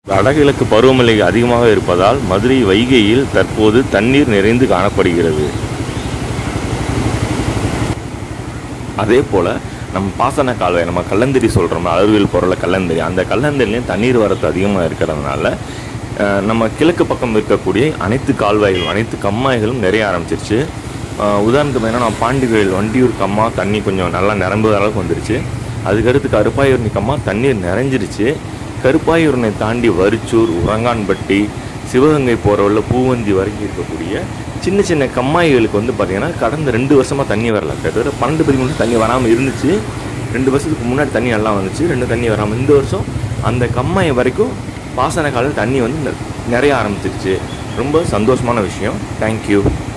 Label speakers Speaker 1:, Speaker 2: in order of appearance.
Speaker 1: வடகிழக்கு பருவமழை அதிகமாக இருப்பதால் மதுரை வைகையில் தற்போது தண்ணீர் நிறைந்து காணப்படுகிறது அதே போல் நம்ம பாசன கால்வாய் நம்ம கல்லந்தரி சொல்கிறோம் அறிவியல் பொருளை கல்லந்தரி அந்த கல்லந்தரிலையும் தண்ணீர் வரத்து அதிகமாக இருக்கிறதுனால அஹ், நம்ம கிழக்கு பக்கம் இருக்கக்கூடிய அனைத்து கால்வாய்களும் அனைத்து கம்மாய்களும் நிறைய ஆரம்பிச்சிருச்சு அஹ், உதாரணத்துக்கு பார்த்தீங்கன்னா நம்ம பாண்டிகோயில் வண்டியூர் கம்மா தண்ணி கொஞ்சம் நல்லா நிரம்புற அளவுக்கு வந்துருச்சு அதுக்கடுத்து கருப்பாயூர்னி கம்மா தண்ணீர் நிறைஞ்சிருச்சு கருப்பாயூரனை தாண்டி வரிச்சூர் உரங்கான்பட்டி சிவகங்கை போகிற உள்ள பூவந்தி வரைக்கும் இருக்கக்கூடிய சின்ன சின்ன கம்மாய்களுக்கு வந்து பார்த்திங்கன்னா கடந்த ரெண்டு வருஷமாக தண்ணி வரல கிட்டத்தட்ட பன்னெண்டு பதிமூணு தண்ணி வராமல் இருந்துச்சு ரெண்டு வருஷத்துக்கு முன்னாடி தண்ணி நல்லா வந்துச்சு ரெண்டு தண்ணி வராமல் இந்த வருஷம் அந்த கம்மாய் வரைக்கும் பாசன காலம் தண்ணி வந்து நெ- நிறைய ஆரம்பிச்சிருச்சு ரொம்ப சந்தோஷமான விஷயம் தேங்க்யூ